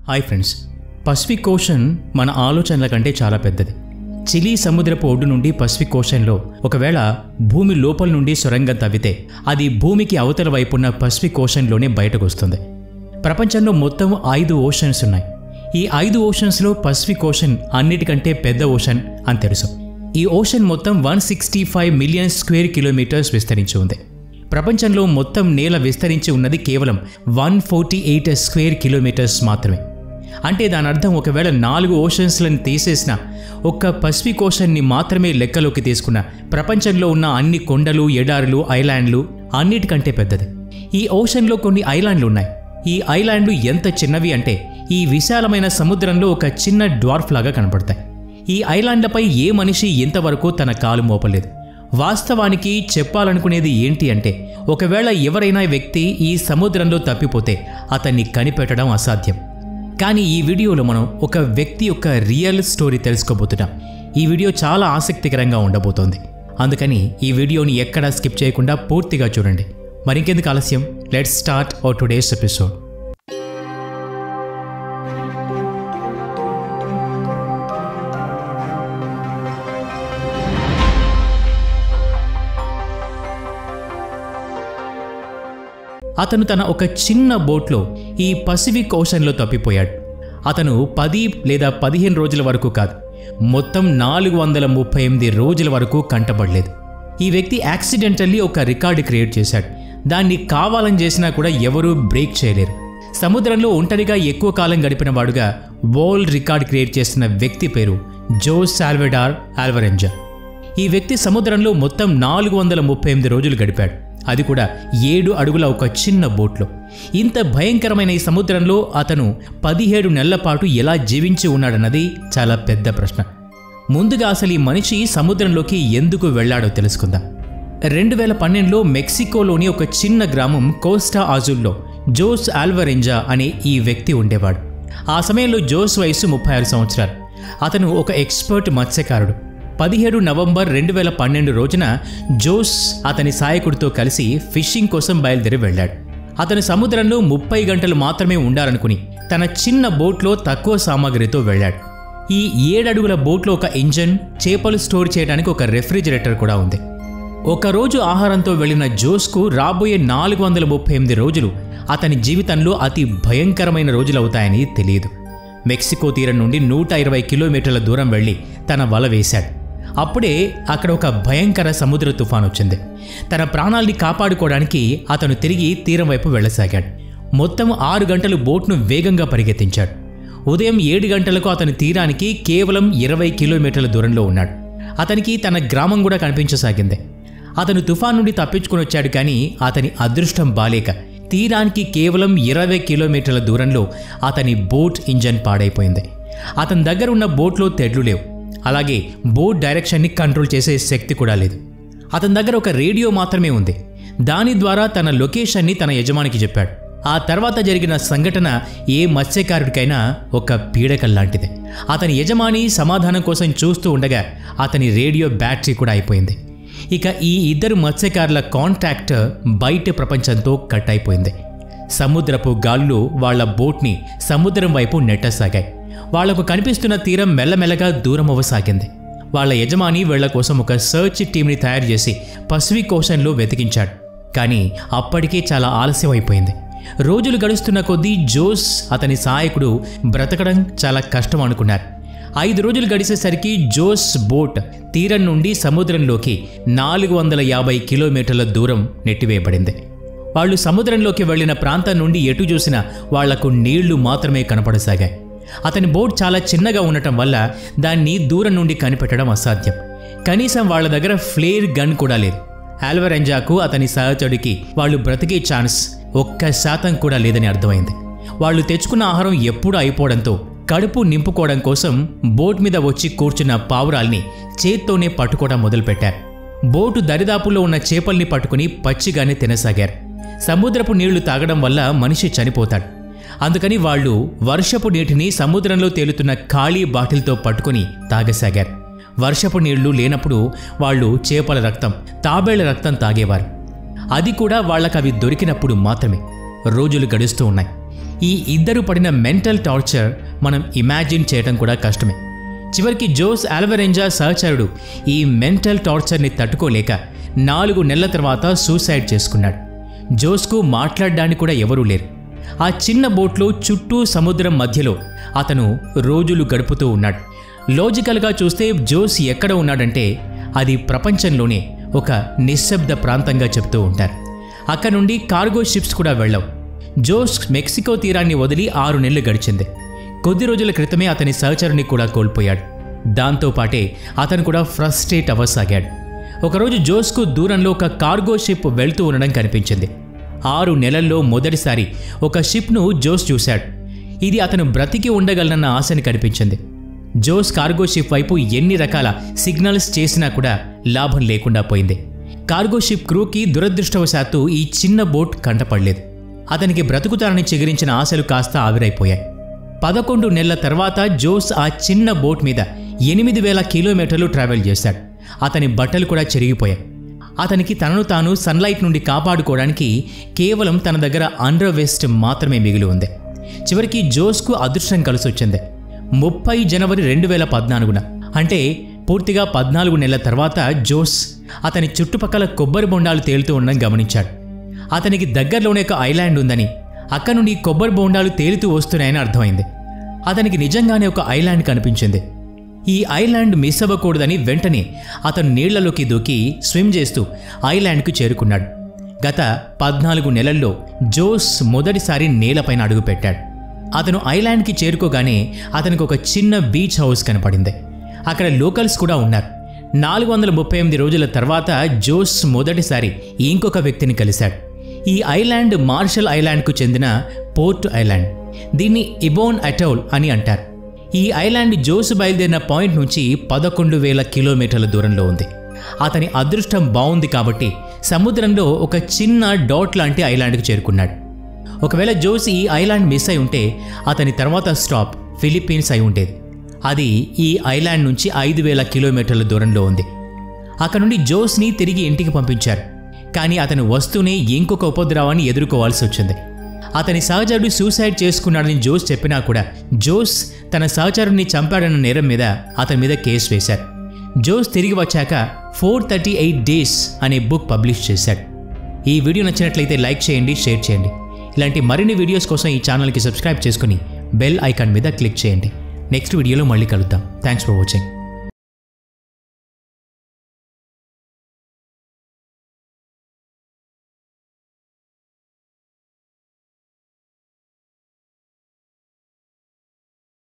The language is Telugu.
హాయ్ ఫ్రెండ్స్ పసిఫిక్ ఓషన్ మన ఆలోచనల కంటే చాలా పెద్దది చిలీ సముద్రపు ఒడ్డు నుండి పసిఫిక్ ఓషన్లో ఒకవేళ భూమి లోపల నుండి సొరంగం తవ్వితే అది భూమికి అవతల వైపున్న పసిఫిక్ ఓషన్లోనే బయటకు వస్తుంది ప్రపంచంలో మొత్తం ఐదు ఓషన్స్ ఉన్నాయి ఈ ఐదు ఓషన్స్లో పసిఫిక్ ఓషన్ అన్నిటికంటే పెద్ద ఓషన్ అని తెలుసు ఈ ఓషన్ మొత్తం one sixty five million square kilometres విస్తరించి ఉంది ప్రపంచంలో మొత్తం నేల విస్తరించి ఉన్నది కేవలం one forty eight square kilometres మాత్రమే అంటే దాని అర్థం ఒకవేళ నాలుగు ఓషన్స్లను తీసేసిన ఒక్క పసిఫిక్ ఓషన్ని మాత్రమే లెక్కలోకి తీసుకున్న ప్రపంచంలో ఉన్న అన్ని కొండలు ఎడారులు ఐలాండ్లు అన్నిటికంటే పెద్దది ఈ ఓషన్లో కొన్ని ఐలాండ్లు ఉన్నాయి ఈ ఐలాండ్లు ఎంత చిన్నవి అంటే ఈ విశాలమైన సముద్రంలో ఒక చిన్న డ్వార్ఫ్ లాగా కనపడతాయి ఈ ఐలాండ్లపై ఏ మనిషి ఇంతవరకు తన కాలు మోపలేదు వాస్తవానికి చెప్పాలనుకునేది ఏంటి అంటే ఒకవేళ ఎవరైనా వ్యక్తి ఈ సముద్రంలో తప్పిపోతే అతన్ని కనిపెట్టడం అసాధ్యం కానీ ఈ వీడియోలో మనం ఒక వ్యక్తి యొక్క రియల్ స్టోరీ తెలుసుకోబోతున్నాం ఈ వీడియో చాలా ఆసక్తికరంగా ఉండబోతోంది అందుకని ఈ వీడియోని ఎక్కడా స్కిప్ చేయకుండా పూర్తిగా చూడండి మరింకెందుకు ఆలస్యం let's start our today's episode అతను తన ఒక చిన్న బోట్లో ఈ పసిఫిక్ ఓషన్లో తప్పిపోయాడు అతను పది లేదా పదిహేను రోజుల వరకు కాదు మొత్తం నాలుగు వందల ముప్పై ఎనిమిది రోజుల వరకు కంటపడలేదు ఈ వ్యక్తి యాక్సిడెంటల్లీ ఒక రికార్డు క్రియేట్ చేశాడు దాన్ని కావాలని చేసినా కూడా ఎవరూ బ్రేక్ చేయలేరు సముద్రంలో ఒంటరిగా ఎక్కువ కాలం గడిపిన వాడుగా వరల్డ్ రికార్డ్ క్రియేట్ చేసిన వ్యక్తి పేరు జో సాల్వెడార్ ఆల్వరెంజా ఈ వ్యక్తి సముద్రంలో మొత్తం నాలుగు వందల ముప్పై ఎనిమిది రోజులు గడిపాడు అది కూడా ఏడు అడుగుల ఒక చిన్న బోట్లో ఇంత భయంకరమైన ఈ సముద్రంలో అతను పదిహేడు నెలల పాటు ఎలా జీవించి ఉన్నాడన్నది చాలా పెద్ద ప్రశ్న ముందుగా అసలు ఈ మనిషి సముద్రంలోకి ఎందుకు వెళ్ళాడో తెలుసుకుందాం రెండు వేల పన్నెండులో మెక్సికోలోని ఒక చిన్న గ్రామం కోస్టా ఆజుల్లో జోస్ ఆల్వరెంజా అనే ఈ వ్యక్తి ఉండేవాడు ఆ సమయంలో జోస్ వయసు ముప్పై ఆరు సంవత్సరాలు అతను ఒక ఎక్స్పర్ట్ మత్స్యకారుడు పదిహేడు నవంబర్ రెండు వేల పన్నెండు రోజున జోస్ అతని సాయకుడితో కలిసి ఫిషింగ్ కోసం బయలుదేరి వెళ్ళాడు అతను సముద్రంలో ముప్పై గంటలు మాత్రమే ఉండాలనుకుని తన చిన్న బోట్లో తక్కువ సామాగ్రితో వెళ్ళాడు ఈ ఏడడుగుల బోట్లో ఒక ఇంజన్ చేపలు స్టోర్ చేయడానికి ఒక రెఫ్రిజిరేటర్ కూడా ఉంది ఒకరోజు ఆహారంతో వెళ్ళిన జోస్కు రాబోయే నాలుగు వందల ముప్పై ఎనిమిది రోజులు అతని జీవితంలో అతి భయంకరమైన రోజులవుతాయని తెలియదు మెక్సికో తీరం నుండి నూట ఇరవై కిలోమీటర్ల దూరం వెళ్ళి తన వల వేశాడు అప్పుడే అక్కడ ఒక భయంకర సముద్ర తుఫాన్ వచ్చింది తన ప్రాణాల్ని కాపాడుకోవడానికి అతను తిరిగి తీరం వైపు వెళ్ళసాగాడు మొత్తం ఆరు గంటలు బోట్ను వేగంగా పరిగెత్తించాడు ఉదయం ఏడు గంటలకు అతని తీరానికి కేవలం ఇరవై కిలోమీటర్ల దూరంలో ఉన్నాడు అతనికి తన గ్రామం కూడా కనిపించసాగింది అతను తుఫాన్ నుండి తప్పించుకుని వచ్చాడు కానీ అతని అదృష్టం బాలేక తీరానికి కేవలం ఇరవై కిలోమీటర్ల దూరంలో అతని బోట్ ఇంజన్ పాడైపోయింది అతని దగ్గర ఉన్న బోట్లో తెడ్లు లేవు అలాగే బోట్ డైరెక్షన్ని కంట్రోల్ చేసే శక్తి కూడా లేదు అతని దగ్గర ఒక రేడియో మాత్రమే ఉంది దాని ద్వారా తన లొకేషన్ని తన యజమానికి చెప్పాడు ఆ తర్వాత జరిగిన సంఘటన ఏ మత్స్యకారుడికైనా ఒక పీడకం లాంటిదే అతని యజమాని సమాధానం కోసం చూస్తూ ఉండగా అతని రేడియో బ్యాటరీ కూడా అయిపోయింది ఇక ఈ ఇద్దరు మత్స్యకారుల కాంటాక్ట్ బయట ప్రపంచంతో కట్ అయిపోయింది సముద్రపు గాలులు వాళ్ల బోట్ని సముద్రం వైపు నెట్టసాగాయి వాళ్లకు కనిపిస్తున్న తీరం మెల్లమెల్లగా దూరం అవ్వసాగింది వాళ్ళ యజమాని వీళ్ల కోసం ఒక సర్చ్ టీంని తయారు చేసి పసిఫిక్ ఓషన్లో వెతికించాడు కానీ అప్పటికే చాలా ఆలస్యం అయిపోయింది రోజులు గడుస్తున్న కొద్దీ జోస్ అతని సహాయకుడు బ్రతకడం చాలా కష్టం అనుకున్నారు ఐదు రోజులు గడిచేసరికి జోస్ బోట్ తీరం నుండి సముద్రంలోకి నాలుగు వందల యాభై కిలోమీటర్ల దూరం నెట్టివేయబడింది వాళ్ళు సముద్రంలోకి వెళ్లిన ప్రాంతం నుండి ఎటు చూసినా వాళ్లకు నీళ్లు మాత్రమే కనపడసాగాయి అతని బోట్ చాలా చిన్నగా ఉండటం వల్ల దాన్ని దూరం నుండి కనిపెట్టడం అసాధ్యం కనీసం వాళ్ళ దగ్గర ఫ్లేర్ గన్ కూడా లేదు ఆల్వరెంజాకు అతని సహచరుడికి వాళ్ళు బ్రతికే ఛాన్స్ ఒక్క శాతం కూడా లేదని అర్థమైంది వాళ్ళు తెచ్చుకున్న ఆహారం ఎప్పుడూ అయిపోవడంతో కడుపు నింపుకోవడం కోసం బోట్ మీద వచ్చి కూర్చున్న పావురాల్ని చేత్తోనే పట్టుకోవడం మొదలుపెట్టారు బోటు దరిదాపుల్లో ఉన్న చేపల్ని పట్టుకుని పచ్చిగానే తినసాగారు సముద్రపు నీళ్లు తాగడం వల్ల మనిషి చనిపోతాడు అందుకని వాళ్ళు వర్షపు నీటిని సముద్రంలో తేలుతున్న ఖాళీ బాటిల్తో పట్టుకుని తాగసాగారు వర్షపు నీళ్లు లేనప్పుడు వాళ్ళు చేపల రక్తం తాబేళ్ల రక్తం తాగేవారు అది కూడా వాళ్ళకవి దొరికినప్పుడు మాత్రమే రోజులు గడుస్తూ ఉన్నాయి ఈ ఇద్దరు పడిన మెంటల్ టార్చర్ మనం ఇమాజిన్ చేయడం కూడా కష్టమే చివరికి జోస్ ఆల్వరెంజా సహచరుడు ఈ మెంటల్ టార్చర్ని తట్టుకోలేక నాలుగు నెలల తర్వాత సూసైడ్ చేసుకున్నాడు జోస్కు మాట్లాడడానికి కూడా ఎవరూ లేరు ఆ చిన్న బోట్లో చుట్టూ సముద్రం మధ్యలో అతను రోజులు గడుపుతూ ఉన్నాడు లాజికల్గా చూస్తే జోస్ ఎక్కడ ఉన్నాడంటే అది ప్రపంచంలోనే ఒక నిశ్శబ్ద ప్రాంతంగా చెప్తూ ఉంటారు అక్కడ నుండి కార్గో షిప్స్ కూడా వెళ్ళవు జోస్ మెక్సికో తీరాన్ని వదిలి ఆరు నెలలు గడిచింది కొద్ది రోజుల క్రితమే అతని సహచరుని కూడా కోల్పోయాడు దాంతోపాటే అతను కూడా ఫ్రస్ట్రేట్ అవ్వసాగాడు ఒకరోజు జోస్కు దూరంలో ఒక కార్గో షిప్ వెళ్తూ ఉండడం కనిపించింది ఆరు నెలల్లో మొదటిసారి ఒక షిప్ను జోస్ చూశాడు ఇది అతను బ్రతికి ఉండగలనన్న ఆశని కనిపించింది జోస్ కార్గో షిప్ వైపు ఎన్ని రకాల సిగ్నల్స్ చేసినా కూడా లాభం లేకుండా పోయింది కార్గో షిప్ క్రూకి దురదృష్టవశాత్తు ఈ చిన్న బోట్ కంటపడలేదు అతనికి బ్రతుకుతారని చిగురించిన ఆశలు కాస్త ఆవిరైపోయాయి పదకొండు నెలల తర్వాత జోస్ ఆ చిన్న బోట్ మీద ఎనిమిది వేల కిలోమీటర్లు ట్రావెల్ చేశాడు అతని బట్టలు కూడా చెరిగిపోయాయి అతనికి తనను తాను సన్లైట్ నుండి కాపాడుకోవడానికి కేవలం తన దగ్గర అండర్ వెస్ట్ మాత్రమే మిగిలి ఉంది చివరికి జోస్కు అదృష్టం కలిసొచ్చింది ముప్పై జనవరి రెండు వేల పద్నాలుగున అంటే పూర్తిగా పద్నాలుగు నెలల తర్వాత జోస్ అతని చుట్టుపక్కల కొబ్బరి బొండాలు తేలుతూ ఉండడం గమనించాడు అతనికి దగ్గరలోనే ఒక ఐలాండ్ ఉందని అక్కడ నుండి కొబ్బరి బొండాలు తేలుతూ వస్తున్నాయని అర్థమైంది అతనికి నిజంగానే ఒక ఐలాండ్ కనిపించింది ఈ ఐలాండ్ మిస్ అవ్వకూడదని వెంటనే అతను నీళ్లలోకి దూకి స్విమ్ చేస్తూ ఐలాండ్కు చేరుకున్నాడు గత పద్నాలుగు నెలల్లో జోస్ మొదటిసారి నేలపైన అడుగుపెట్టాడు అతను ఐలాండ్కి చేరుకోగానే అతనికి ఒక చిన్న బీచ్ హౌస్ కనపడింది అక్కడ లోకల్స్ కూడా ఉన్నారు నాలుగు వందల ముప్పై ఎనిమిది రోజుల తర్వాత జోస్ మొదటిసారి ఇంకొక వ్యక్తిని కలిశాడు ఈ ఐలాండ్ మార్షల్ ఐలాండ్కు చెందిన పోర్ట్ ఐలాండ్ దీన్ని ఇబోన్ అటౌల్ అని అంటారు ఈ ఐలాండ్ జోస్ బయలుదేరిన పాయింట్ నుంచి పదకొండు వేల కిలోమీటర్ల దూరంలో ఉంది అతని అదృష్టం బాగుంది కాబట్టి సముద్రంలో ఒక చిన్న డాట్ లాంటి ఐలాండ్కి చేరుకున్నాడు ఒకవేళ జోస్ ఈ ఐలాండ్ మిస్ అయి ఉంటే అతని తర్వాత స్టాప్ ఫిలిప్పీన్స్ అయి ఉండేది అది ఈ ఐలాండ్ నుంచి ఐదు వేల కిలోమీటర్ల దూరంలో ఉంది అక్కడ నుండి జోస్ని తిరిగి ఇంటికి పంపించారు కానీ అతను వస్తూనే ఇంకొక ఉపద్రవాన్ని ఎదుర్కోవాల్సి వచ్చింది అతని సహచరుడు సూసైడ్ చేసుకున్నాడని జోస్ చెప్పినా కూడా జోస్ తన సహచరుడిని చంపాడన్న నేరం మీద అతని మీద కేసు వేశారు జోస్ తిరిగి వచ్చాక ఫోర్ థర్టీ ఎయిట్ డేస్ అనే బుక్ పబ్లిష్ చేశాడు ఈ వీడియో నచ్చినట్లయితే లైక్ చేయండి షేర్ చేయండి ఇలాంటి మరిన్ని వీడియోస్ కోసం ఈ ఛానల్కి సబ్స్క్రైబ్ చేసుకుని బెల్ ఐకాన్ మీద క్లిక్ చేయండి నెక్స్ట్ వీడియోలో మళ్ళీ కలుద్దాం థ్యాంక్స్ ఫర్ వాచింగ్